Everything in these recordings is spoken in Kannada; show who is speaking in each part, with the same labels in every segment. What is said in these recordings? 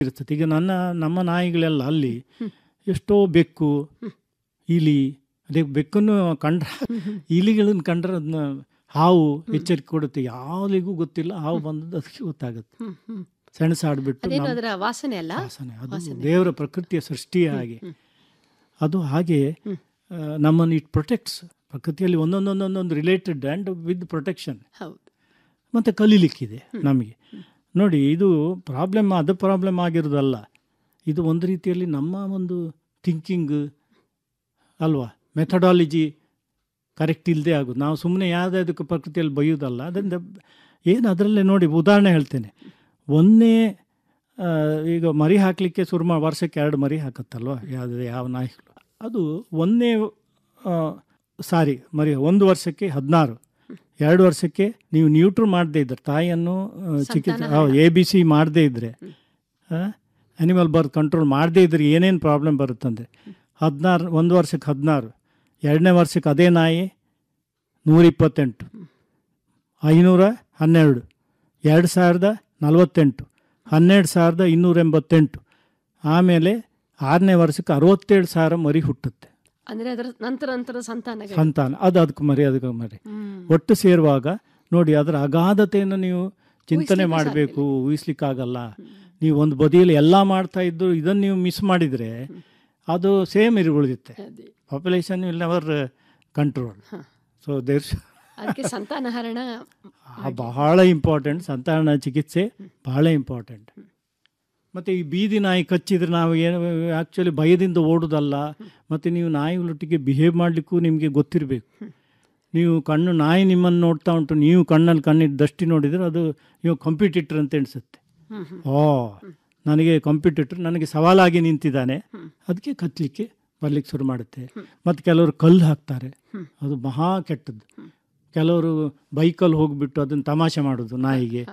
Speaker 1: ಇರ್ತದೆ ಈಗ ನನ್ನ ನಮ್ಮ ನಾಯಿಗಳೆಲ್ಲ ಅಲ್ಲಿ ಎಷ್ಟೋ ಬೆಕ್ಕು ಇಲಿ ಅದೇ ಬೆಕ್ಕನ್ನು ಕಂಡ್ರೆ ಇಲಿಗಳನ್ನು ಕಂಡ್ರೆ ಅದನ್ನ ಹಾವು ಎಚ್ಚರಿಕೆ ಕೊಡುತ್ತೆ ಯಾವ್ದಿಗೂ ಗೊತ್ತಿಲ್ಲ ಹಾವು ಬಂದದ್ದು ಅದಕ್ಕೆ ಗೊತ್ತಾಗುತ್ತೆ
Speaker 2: ಹ್ಮ್, ಹ್ಮ್.
Speaker 1: ಸೆಣಸಾಡ್ಬಿಟ್ಟು
Speaker 2: ಅದೇನು
Speaker 1: ನಮ್ಮ
Speaker 2: ಅದರ ವಾಸನೆ ಅಲ್ಲ
Speaker 1: ವಾಸನೆ ಅದು
Speaker 2: ವಾಸನೆ.
Speaker 1: ದೇವರ ಪ್ರಕೃತಿಯ ಸೃಷ್ಟಿಯ ಹಾಗೆ ಅದು ಹಾಗೆ ಆ, ನಮ್ಮನ್ನು ಇಟ್ ಪ್ರೊಟೆಕ್ಟ್ಸ್ ಪ್ರಕೃತಿಯಲ್ಲಿ ಒಂದೊಂದೊಂದೊಂದೊಂದು ರಿಲೇಟೆಡ್ ಆ್ಯಂಡ್ ವಿತ್ ಪ್ರೊಟೆಕ್ಷನ್
Speaker 2: ಹೌದು
Speaker 1: ಮತ್ತು ಕಲೀಲಿಕ್ಕಿದೆ ನಮಗೆ ನೋಡಿ ಇದು ಪ್ರಾಬ್ಲಮ್ ಅದು ಪ್ರಾಬ್ಲಮ್ ಆಗಿರೋದಲ್ಲ ಇದು ಒಂದು ರೀತಿಯಲ್ಲಿ ನಮ್ಮ ಒಂದು ಥಿಂಕಿಂಗ್ ಅಲ್ವಾ ಮೆಥಡಾಲಜಿ ಕರೆಕ್ಟ್ ಇಲ್ಲದೆ ಆಗೋದು ನಾವು ಸುಮ್ಮನೆ ಯಾವುದಕ್ಕೆ ಪ್ರಕೃತಿಯಲ್ಲಿ ಬೈಯೋದಲ್ಲ ಅದರಿಂದ ಏನು ಅದರಲ್ಲೇ ನೋಡಿ ಉದಾಹರಣೆ ಹೇಳ್ತೇನೆ ಒಂದೇ ಆ, ಈಗ ಮರಿ ಹಾಕಲಿಕ್ಕೆ ಶುರು ಮಾಡಿ ವರ್ಷಕ್ಕೆ ಎರಡು ಮರಿ ಹಾಕತ್ತಲ್ವ ಯಾವುದು ಯಾವ ನಾಯಿಗಳು ಅದು ಒಂದೇ ಆ, ಸಾರಿ ಮರಿ ಒಂದು ವರ್ಷಕ್ಕೆ ಹದಿನಾರು ಎರಡು ವರ್ಷಕ್ಕೆ ನೀವು ನ್ಯೂಟ್ರ್ ಮಾಡದೇ ಇದ್ರೆ ತಾಯಿಯನ್ನು ಆ, ಚಿಕಿತ್ಸೆ ಎ ಬಿ ಸಿ ಮಾಡದೇ ಇದ್ದರೆ ಅನಿಮಲ್ ಬರ್ತ್ ಕಂಟ್ರೋಲ್ ಮಾಡದೇ ಇದ್ರೆ ಏನೇನು ಪ್ರಾಬ್ಲಮ್ ಬರುತ್ತಂದರೆ ಹದಿನಾರು ಒಂದು ವರ್ಷಕ್ಕೆ ಹದಿನಾರು ಎರಡನೇ ವರ್ಷಕ್ಕೆ ಅದೇ ನಾಯಿ ನೂರಿಪ್ಪತ್ತೆಂಟು ಐನೂರ ಹನ್ನೆರಡು ಎರಡು ಸಾವಿರದ ನಲವತ್ತೆಂಟು ಹನ್ನೆರಡು ಸಾವಿರದ ಇನ್ನೂರ ಎಂಬತ್ತೆಂಟು ಆಮೇಲೆ ಆರನೇ ವರ್ಷಕ್ಕೆ ಅರವತ್ತೇಳು ಸಾವಿರ ಮರಿ ಹುಟ್ಟುತ್ತೆ
Speaker 2: ಅಂದ್ರೆ ಅದರ ನಂತರ ನಂತರ ಸಂತಾನಗಳು
Speaker 1: ಸಂತಾನ ಅದು ಅದಕ್ಕೆ ಮರಿ ಅದಕ್ಕೆ ಮರಿ
Speaker 2: ಹ್ಮ್.
Speaker 1: ಒಟ್ಟು ಸೇರುವಾಗ ನೋಡಿ ಅದರ ಅಗಾಧತೆಯನ್ನು ನೀವು ಚಿಂತನೆ
Speaker 2: ಊಹಿಸ್ಲಿಕ್ಕೂ
Speaker 1: ಮಾಡಬೇಕು ಊಹಿಸ್ಲಿಕ್ಕಾಗಲ್ಲ ನೀವು ಒಂದು ಬದಿಯಲ್ಲಿ ಎಲ್ಲ ಮಾಡ್ತಾ ಇದ್ದು ಇದನ್ನು ನೀವು ಮಿಸ್ ಮಾಡಿದರೆ ಅದು ಸೇಮ್ ಇರು ಉಳಿಯುತ್ತೆ
Speaker 2: ಅದೇ.
Speaker 1: Population will never control so there's
Speaker 2: ಅದಕ್ಕೆ ಸಂತಾನಹರಣ
Speaker 1: ಬಹಳ ಇಂಪಾರ್ಟೆಂಟ್ ಸಂತಾನ ಚಿಕಿತ್ಸೆ ಬಹಳ ಇಂಪಾರ್ಟೆಂಟ್ ಮತ್ತು ಈ ಬೀದಿ ನಾಯಿ ಕಚ್ಚಿದ್ರೆ ನಾವು ಏನು ಆ್ಯಕ್ಚುಲಿ ಭಯದಿಂದ ಓಡೋದಲ್ಲ ಮತ್ತು ನೀವು ನಾಯಿಗಳೊಟ್ಟಿಗೆ ಬಿಹೇವ್ ಮಾಡಲಿಕ್ಕೂ ನಿಮಗೆ ಗೊತ್ತಿರಬೇಕು ನೀವು ಕಣ್ಣು ನಾಯಿ ನಿಮ್ಮನ್ನು ನೋಡ್ತಾ ಉಂಟು ನೀವು ಕಣ್ಣಲ್ಲಿ ಕಣ್ಣಿಟ್ಟು ದೃಷ್ಟಿ ನೋಡಿದರೆ ಅದು ನೀವು ಕಂಪಿಟೇಟರ್ ಅಂತ ಎಣಿಸುತ್ತೆ
Speaker 2: ಹ್ಮ್, ಹ್ಮ್.
Speaker 1: ಓ ನನಗೆ ಕಂಪಿಟೇಟರ್ ನನಗೆ ಸವಾಲಾಗಿ ನಿಂತಿದ್ದಾನೆ ಅದಕ್ಕೆ ಕತ್ತಲಿಕ್ಕೆ ಬರ್ಲಿಕ್ಕೆ ಶುರು ಮಾಡುತ್ತೆ ಮತ್ತು ಕೆಲವರು ಕಲ್ಲು ಹಾಕ್ತಾರೆ ಅದು ಮಹಾ ಕೆಟ್ಟದ್ದು ಕೆಲವರು ಬೈಕಲ್ಲಿ ಹೋಗ್ಬಿಟ್ಟು ಅದನ್ನು ತಮಾಷೆ ಮಾಡೋದು ನಾಯಿಗೆ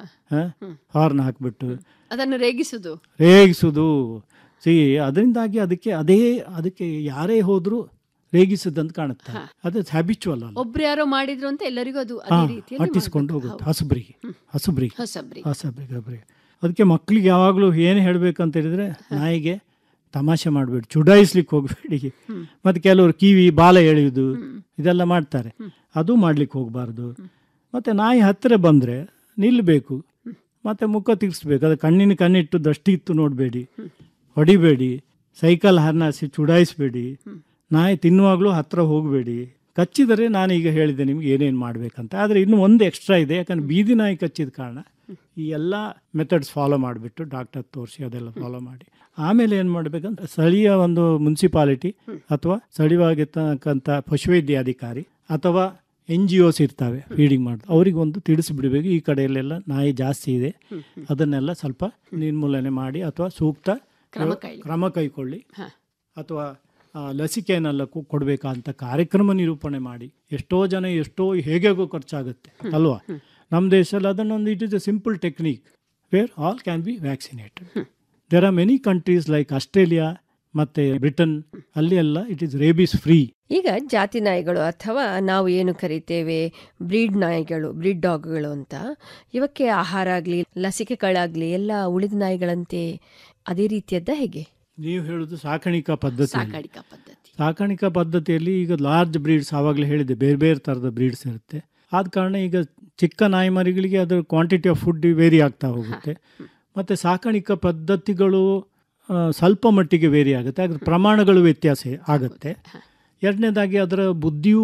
Speaker 1: ಹಾರ್ನ್ ಹಾಕ್ಬಿಟ್ಟು
Speaker 2: ಅದನ್ನು ರೇಗಿಸುದು
Speaker 1: ರೇಗಿಸೋದು ಸಿ ಅದರಿಂದಾಗಿ ಅದಕ್ಕೆ ಅದೇ ಅದಕ್ಕೆ ಯಾರೇ ಹೋದರೂ ರೇಗಿಸದಂತ ಕಾಣುತ್ತೆ ಅದು ಹ್ಯಾಬಿಚುವಲ್ ಅಲ್ಲ
Speaker 2: ಒಬ್ರು ಯಾರೋ ಮಾಡಿದ್ರು ಅಂತ ಎಲ್ಲರಿಗೂ ಅದು
Speaker 1: ಹಾ,
Speaker 2: ಅದೇ ರೀತಿಯಲ್ಲಿ
Speaker 1: ಅಟ್ಟಿಸ್ಕೊಂಡು ಹೋಗುತ್ತೆ ಹಸುಬ್ರಿಗೆ ಹಸುಬ್ರಿಗೆ
Speaker 2: ಹೊಸಬ್ರಿ
Speaker 1: ಹೊಸಬ್ರಿಗೆ ಒಬ್ರಿಗೆ ಅದಕ್ಕೆ ಮಕ್ಕಳಿಗೆ ಯಾವಾಗಲೂ ಏನು ಹೇಳಬೇಕಂತ ಹೇಳಿದರೆ ನಾಯಿಗೆ ತಮಾಷೆ ಮಾಡಬೇಡಿ ಚುಡಾಯಿಸ್ಲಿಕ್ಕೆ ಹೋಗಬೇಡಿ ಮತ್ತು ಕೆಲವರು ಕಿವಿ ಬಾಲ ಎಳೆಯೋದು ಇದೆಲ್ಲ ಮಾಡ್ತಾರೆ ಅದು ಮಾಡ್ಲಿಕ್ಕೆ ಹೋಗಬಾರ್ದು ಮತ್ತು ನಾಯಿ ಹತ್ತಿರ ಬಂದರೆ ನಿಲ್ಲಬೇಕು ಮತ್ತು ಮುಖ ತಿರ್ಸ್ಬೇಕು ಅದು ಕಣ್ಣಿನ ಕಣ್ಣಿಟ್ಟು ದೃಷ್ಟಿ ಇತ್ತು ನೋಡಬೇಡಿ ಹೊಡಿಬೇಡಿ ಸೈಕಲ್ ಹರ್ನಾಸಿ ಚುಡಾಯಿಸಬೇಡಿ ನಾಯಿ ತಿನ್ನುವಾಗಲೂ ಹತ್ತಿರ ಹೋಗಬೇಡಿ ಕಚ್ಚಿದರೆ ನಾನೀಗ ಹೇಳಿದೆ ನಿಮ್ಗೆ ಏನೇನು ಮಾಡಬೇಕಂತ ಆದರೆ ಇನ್ನು ಒಂದು ಎಕ್ಸ್ಟ್ರಾ ಇದೆ ಯಾಕಂದ್ರೆ ಬೀದಿ ನಾಯಿ ಕಚ್ಚಿದ ಕಾರಣ ಈ ಎಲ್ಲ ಮೆಥಡ್ಸ್ ಫಾಲೋ ಮಾಡಿಬಿಟ್ಟು ಡಾಕ್ಟರ್ ತೋರಿಸಿ ಅದೆಲ್ಲ ಫಾಲೋ ಮಾಡಿ ಆಮೇಲೆ ಏನು ಮಾಡಬೇಕಂತ ಸ್ಥಳೀಯ ಒಂದು ಮುನ್ಸಿಪಾಲಿಟಿ ಅಥವಾ ಸ್ಥಳೀಯವಾಗಿರ್ತಕ್ಕಂಥ ಪಶುವೈದ್ಯ ಅಧಿಕಾರಿ ಅಥವಾ ಎನ್ ಜಿ ಒಸ್ ಇರ್ತವೆ ಫೀಡಿಂಗ್ ಮಾಡೋದು ಅವ್ರಿಗೆ ಒಂದು ತಿಳಿಸಿಬಿಡಬೇಕು ಈ ಕಡೆಯಲ್ಲೆಲ್ಲ ನಾಯಿ ಜಾಸ್ತಿ ಇದೆ ಅದನ್ನೆಲ್ಲ ಸ್ವಲ್ಪ ನಿರ್ಮೂಲನೆ ಮಾಡಿ ಅಥವಾ ಸೂಕ್ತ
Speaker 2: ಕ್ರಮ ಕೈಗೊಳ್ಳಿ.
Speaker 1: ಕ್ರಮ ಕೈಗೊಳ್ಳಿ
Speaker 2: ಹಾ.
Speaker 1: ಅಥವಾ ಆ, ಲಸಿಕೆಯನ್ನೆಲ್ಲ ಕೊ- ಕೊಡ್ಬೇಕಂತ ಕಾರ್ಯಕ್ರಮ ನಿರೂಪಣೆ ಮಾಡಿ ಎಷ್ಟೋ ಜನ ಎಷ್ಟೋ ಹೇಗೆಗೋ ಖರ್ಚಾಗುತ್ತೆ ಅಲ್ವಾ ನಮ್ಮ ದೇಶದಲ್ಲಿ ಅದನ್ನೊಂದು it is a simple technique where all can be vaccinated there are many countries like Australia ಮತ್ತು ಬ್ರಿಟನ್ ಅಲ್ಲಿ ಎಲ್ಲ ಇಟ್ ಈಸ್ ರೇಬಿಸ್ ಫ್ರೀ
Speaker 3: ಈಗ ಜಾತಿ ನಾಯಿಗಳು ಅಥವಾ ನಾವು ಏನು ಕರಿತೇವೆ ಬ್ರೀಡ್ ನಾಯಿಗಳು ಬ್ರೀಡ್ ಡಾಗ್ಗಳು ಅಂತ ಇವಕ್ಕೆ ಆಹಾರ ಆಗಲಿ ಲಸಿಕೆಗಳಾಗಲಿ ಎಲ್ಲ ಉಳಿದ ನಾಯಿಗಳಂತೆ ಅದೇ ರೀತಿಯದ್ದ ಹೇಗೆ
Speaker 1: ನೀವು ಹೇಳೋದು ಸಾಕಾಣಿಕಾ ಪದ್ಧತಿ
Speaker 2: ಸಾಕಾಣಿಕಾ ಪದ್ಧತಿ
Speaker 1: ಸಾಕಾಣಿಕಾ ಪದ್ಧತಿಯಲ್ಲಿ ಈಗ ಲಾರ್ಜ್ ಬ್ರೀಡ್ಸ್ ಆವಾಗಲೇ ಹೇಳಿದೆ ಬೇರೆ ಬೇರೆ ಥರದ ಬ್ರೀಡ್ಸ್ ಇರುತ್ತೆ ಆದ ಕಾರಣ ಈಗ ಚಿಕ್ಕ ನಾಯಿ ಮರಿಗಳಿಗೆ ಅದರ ಕ್ವಾಂಟಿಟಿ ಆಫ್ ಫುಡ್ ವೇರಿ ಆಗ್ತಾ ಹೋಗುತ್ತೆ ಮತ್ತು ಸಾಕಾಣಿಕಾ ಪದ್ಧತಿಗಳು ಆ, ಸ್ವಲ್ಪ ಮಟ್ಟಿಗೆ ವೇರಿ ಆಗುತ್ತೆ ಅದ್ರ ಪ್ರಮಾಣಗಳು ವ್ಯತ್ಯಾಸ ಆಗುತ್ತೆ ಎರಡನೇದಾಗಿ ಅದರ ಬುದ್ಧಿಯೂ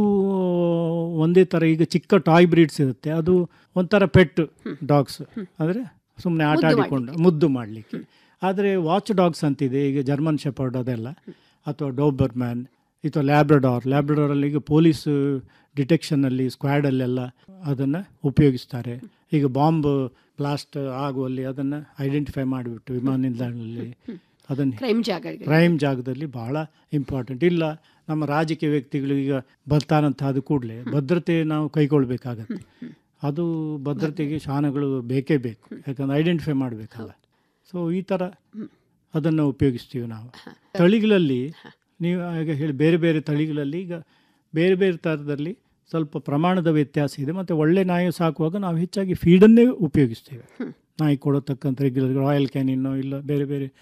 Speaker 1: ಒಂದೇ ಥರ ಈಗ ಚಿಕ್ಕ ಟಾಯ್ ಬ್ರೀಡ್ಸ್ ಇರುತ್ತೆ ಅದು ಒಂಥರ ಪೆಟ್ ಡಾಗ್ಸ್ ಅಂದರೆ ಸುಮ್ಮನೆ ಆಟ ಆಡಿಕೊಂಡು ಮುದ್ದು ಮಾಡಲಿಕ್ಕೆ ಆದರೆ ವಾಚ್ ಡಾಗ್ಸ್ ಅಂತಿದೆ ಈಗ ಜರ್ಮನ್ ಶೆಪರ್ಡ್ ಅದೆಲ್ಲ ಅಥವಾ ಡೋಬರ್ ಮ್ಯಾನ್ ಅಥವಾ ಲ್ಯಾಬ್ರಡಾರ್ ಲ್ಯಾಬ್ರಡಾರಲ್ಲಿ ಈಗ ಪೊಲೀಸ್ ಡಿಟೆಕ್ಷನಲ್ಲಿ ಸ್ಕ್ವಾಡಲ್ಲೆಲ್ಲ ಅದನ್ನು ಉಪಯೋಗಿಸ್ತಾರೆ ಈಗ ಬಾಂಬ್ ಬ್ಲಾಸ್ಟ್ ಆಗುವಲ್ಲಿ ಅದನ್ನು ಐಡೆಂಟಿಫೈ ಮಾಡಿಬಿಟ್ಟು ವಿಮಾನ ನಿಲ್ದಾಣದಲ್ಲಿ ಅದನ್ನು
Speaker 2: ಕ್ರೈಮ್ ಜಾಗಗಳಿಗೆ
Speaker 1: ಕ್ರೈಮ್ ಜಾಗದಲ್ಲಿ ಬಹಳ ಇಂಪಾರ್ಟೆಂಟ್ ಇಲ್ಲ ನಮ್ಮ ರಾಜಕೀಯ ವ್ಯಕ್ತಿಗಳು ಈಗ ಬರ್ತಾರಂತ ಆದ ಕೂಡಲೇ ಭದ್ರತೆ ನಾವು ಕೈಗೊಳ್ಬೇಕಾಗತ್ತೆ ಅದು ಭದ್ರತೆಗೆ ಶಾನಗಳು ಬೇಕೇ ಬೇಕು ಯಾಕಂದ್ರೆ ಐಡೆಂಟಿಫೈ ಮಾಡಬೇಕಲ್ಲ ಸೊ ಈ ಥರ ಅದನ್ನು ಉಪಯೋಗಿಸ್ತೀವಿ ನಾವು ತಳಿಗಳಲ್ಲಿ ನೀವು ಈಗ ಹೇಳಿ ಬೇರೆ ಬೇರೆ ತಳಿಗಳಲ್ಲಿ ಈಗ ಬೇರೆ ಬೇರೆ ಥರದಲ್ಲಿ ಸ್ವಲ್ಪ ಪ್ರಮಾಣದ ವ್ಯತ್ಯಾಸ ಇದೆ ಮತ್ತು ಒಳ್ಳೆ ನಾಯಿ ಸಾಕುವಾಗ ನಾವು ಹೆಚ್ಚಾಗಿ ಫೀಡನ್ನೇ ಉಪಯೋಗಿಸ್ತೇವೆ ನಾಯಿ ಕೊಡತಕ್ಕಂಥ ರೆಗ್ಯುಲರ್ ರಾಯಲ್ ಕ್ಯಾನಿನ್ನೋ ಇಲ್ಲ ಬೇರೆ ಬೇರೆ